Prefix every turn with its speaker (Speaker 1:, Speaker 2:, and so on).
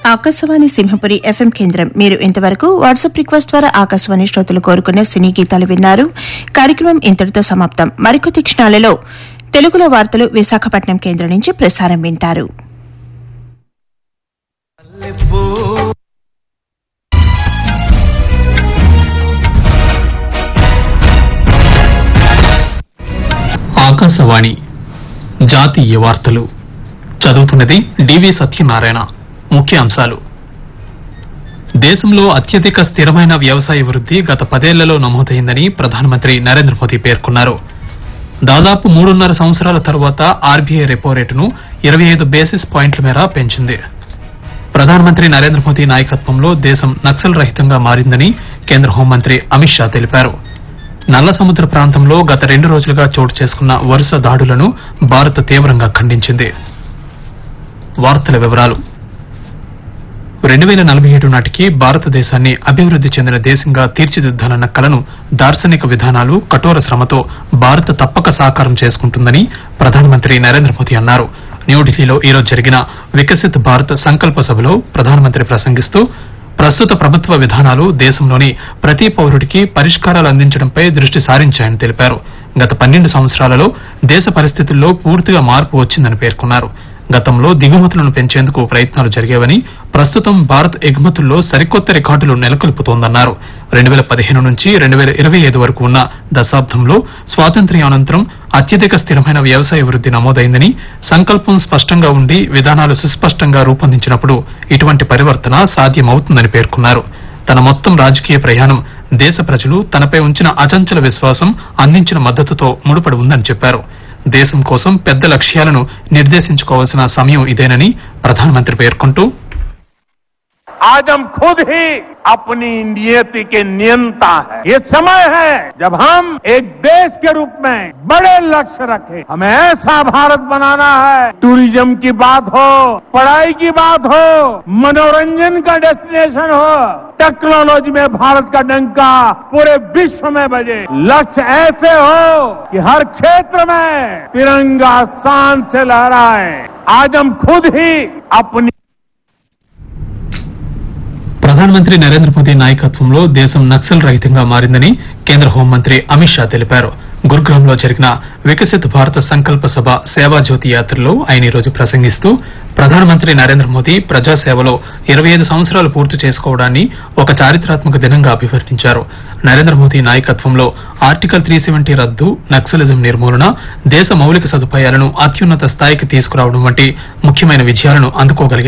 Speaker 1: Akashvani Simhapuri FM కేంద్రం మీరు ఇంతవరకు వాట్సాప్ రిక్వెస్ట్ ద్వారా ఆకాశవాణి శ్రోతలు కోరుకునే సినీ గీతాలు విన్నారు కార్యక్రమం ఇంతటితో సమాప్తం మరికొద్ది క్షణాలలో తెలుగులో వార్తలు విశాఖపట్నం కేంద్రం నుంచి ప్రసారం వింటారు
Speaker 2: ఆకాశవాణి జాతీయ వార్తలు చదువుతున్నది డివి సత్యనారాయణ ముఖ్య అంశాలు దేశంలో అత్యధిక స్థిరమైన వ్యవసాయ వృద్ధి గత పదేళ్లలో నమోదైందని ప్రధానమంత్రి నరేంద్ర మోదీ పేర్కొన్నారు దాదాపు మూడున్నర సంవత్సరాల తరువాత ఆర్బీఐ రెపో రేటును ఇరవై ఐదు బేసిస్ పాయింట్ల మేర పెంచింది ప్రధానమంత్రి నరేంద్ర మోదీ నాయకత్వంలో దేశం నక్సల్ రహితంగా మారిందని కేంద్ర హోంమంత్రి అమిత్ షా తెలిపారు నల్ల సముద్ర ప్రాంతంలో గత రెండు రోజులుగా చోటు చేసుకున్న వరుస దాడులను భారత్ తీవ్రంగా ఖండించింది వార్తల వివరాలు రెండు వేల నలభై ఏడు నాటికి భారతదేశాన్ని అభివృద్ది చెందిన దేశంగా తీర్చిదిద్దాలన్న కలను దార్శనిక విధానాలు కఠోర శ్రమతో భారత్ తప్పక సాకారం చేసుకుంటుందని ప్రధానమంత్రి నరేంద్ర మోదీ అన్నారు న్యూఢిల్లీలో ఈరోజు జరిగిన వికసిత్ భారత్ సంకల్ప సభలో ప్రధానమంత్రి ప్రసంగిస్తూ ప్రస్తుత ప్రభుత్వ విధానాలు దేశంలోని ప్రతి పౌరుడికి పరిష్కారాలు అందించడంపై దృష్టి సారించాయని తెలిపారు గత పన్నెండు సంవత్సరాలలో దేశ పరిస్థితుల్లో పూర్తిగా మార్పు వచ్చిందని పేర్కొన్నారు గతంలో దిగుమతులను పెంచేందుకు ప్రయత్నాలు జరిగేవని ప్రస్తుతం భారత్ ఎగుమతుల్లో సరికొత్త రికార్డులు నెలకొల్పుతోందన్నారు రెండు వేల పదిహేను నుంచి రెండు వేల ఇరవై ఐదు వరకు ఉన్న దశాబ్దంలో స్వాతంత్ర్యానంతరం అత్యధిక స్థిరమైన వ్యవసాయ వృద్ధి నమోదైందని సంకల్పం స్పష్టంగా ఉండి విధానాలు సుస్పష్టంగా రూపొందించినప్పుడు ఇటువంటి పరివర్తన సాధ్యమవుతుందని పేర్కొన్నారు తన మొత్తం రాజకీయ ప్రయాణం దేశ ప్రజలు తనపై ఉంచిన అచంచల విశ్వాసం అందించిన మద్దతుతో ముడిపడి ఉందని చెప్పారు దేశం కోసం పెద్ద లక్ష్యాలను నిర్దేశించుకోవాల్సిన సమయం ఇదేనని ప్రధానమంత్రి పేర్కొంటూ
Speaker 3: आज हम खुद ही अपनी नियति के नियंता है ये समय है जब हम एक देश के रूप में बड़े लक्ष्य रखें हमें ऐसा भारत बनाना है टूरिज्म की बात हो पढ़ाई की बात हो मनोरंजन का डेस्टिनेशन हो टेक्नोलॉजी में भारत का डंका पूरे विश्व में बजे लक्ष्य ऐसे हो कि हर क्षेत्र में तिरंगा शान से लहराए आज हम खुद ही अपनी
Speaker 2: ప్రధానమంత్రి నరేంద్ర మోదీ నాయకత్వంలో దేశం నక్సల్ రహితంగా మారిందని కేంద్ర హోంమంత్రి అమిత్ షా తెలిపారు గురుగ్రామ్ లో జరిగిన వికసిత్ భారత సంకల్ప సభ సేవా జ్యోతి యాత్రలో ఆయన ఈరోజు ప్రసంగిస్తూ ప్రధానమంత్రి నరేంద్ర మోదీ ప్రజాసేవలో ఇరవై ఐదు సంవత్సరాలు పూర్తి చేసుకోవడాన్ని ఒక చారిత్రాత్మక దినంగా అభివర్ణించారు నరేంద్ర మోదీ నాయకత్వంలో ఆర్టికల్ త్రీ సెవెంటీ రద్దు నక్సలిజం నిర్మూలన దేశ మౌలిక సదుపాయాలను అత్యున్నత స్థాయికి తీసుకురావడం వంటి ముఖ్యమైన విజయాలను అందుకోగలిగారు